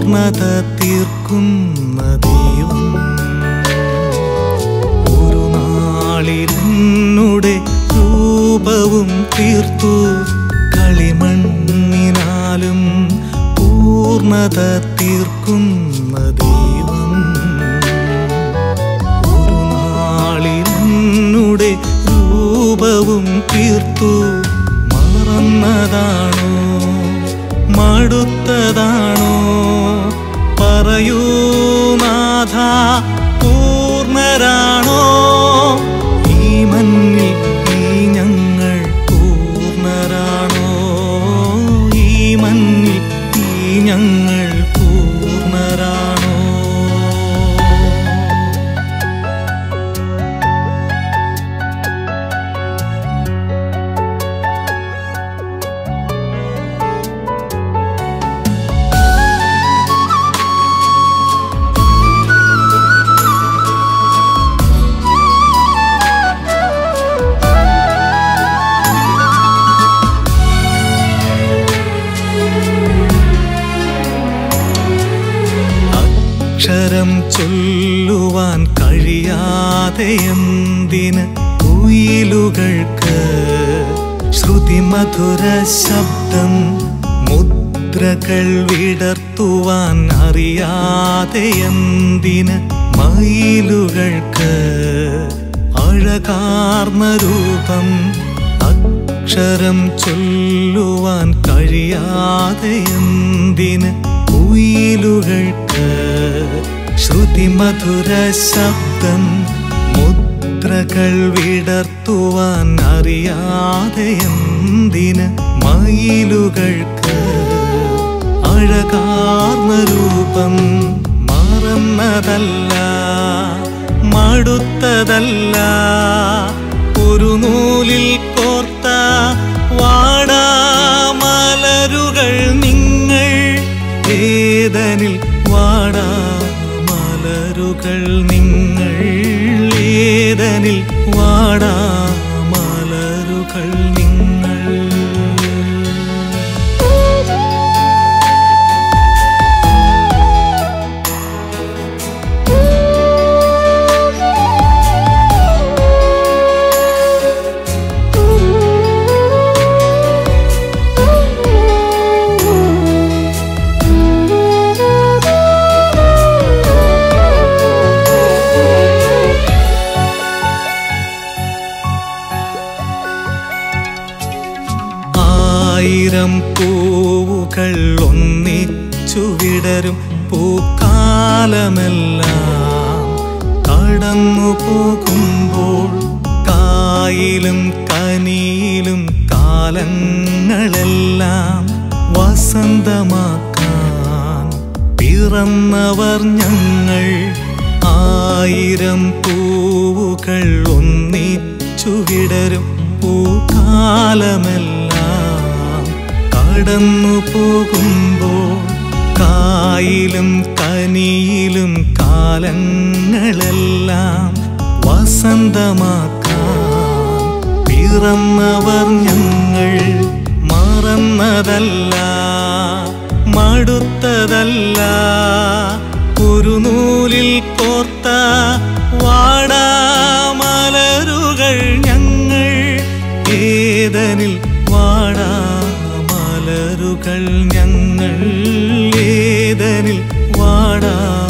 പൂർണ്ണത തീർക്കുന്ന ദൈവം ഒരു നാളിലെന്നുടെ രൂപവും തീർത്തു കളിമണ്ണിനാലും പൂർണ്ണത തീർക്കുന്ന ദൈവം ഒരു നാളിലെന്നുടെ രൂപവും തീർത്തു മറന്നതാണോ മടുത്തതാണോ പറയൂ നാഥ പൂർണ്ണരാണോ ഈ മണ്ണിൽ ഈ ഞങ്ങൾ പൂർണ്ണരാണോ ഈ മണ്ണിൽ ഈ ഞങ്ങൾ പൂർണ്ണരാണോ അക്ഷരം ചൊല്ലുവാൻ കഴിയാതെ എന്തിന് കുയിലുകൾക്ക് ശ്രുതിമധുര ശബ്ദം മുദ്രകൾ വിടർത്തുവാൻ അറിയാതെ എന്തിന് മയിലുകൾക്ക് അഴകാർന്ന രൂപം അക്ഷരം ചൊല്ലുവാൻ കഴിയാതെ എന്തിന് കുയിലുകൾക്ക് ശ്രുതിമധുര ശബ്ദം മുദ്രകൾ വിടർത്തുവാൻ അറിയാതെ എന്തിന് മയിലുകൾക്ക് അഴകാർന്ന രൂപം മറന്നതല്ല മടുത്തതല്ല ഒരു നൂലിൽ കോർത്ത വാടാമലരുകൾ നിങ്ങൾ ഏതനിൽ വാടാമലരുകൾ നിങ്ങൾ ഏതനിൽ വാടാമലരുകൾ നിങ്ങൾ ആയിരം പൂവുകൾ ഒന്നിച്ചു വിടരും പൂക്കാലമെല്ലാം കടന്നു പോകുമ്പോൾ കായിലും കനിയിലും കാലങ്ങളെല്ലാം വസന്തമാക്കാൻ പിറന്നവർ ഞങ്ങൾ ആയിരം പൂവുകൾ ഒന്നിച്ചു വിടരും പൂക്കാലമെല്ലാം കടന്നു പോകുമ്പോൾ കായിലും കനിയിലും കാലങ്ങളെല്ലാം വസന്തമാക്കാൻ പിറന്നവർ ഞങ്ങൾ മറന്നതല്ല മടുത്തതല്ല ഒരു നൂലിൽ കോർത്ത വാടാമലരുകൾ ഞങ്ങൾ ഏതനിൽ വാടാമലരുകൾ ഞങ്ങൾ ഏതനിൽ വാടാ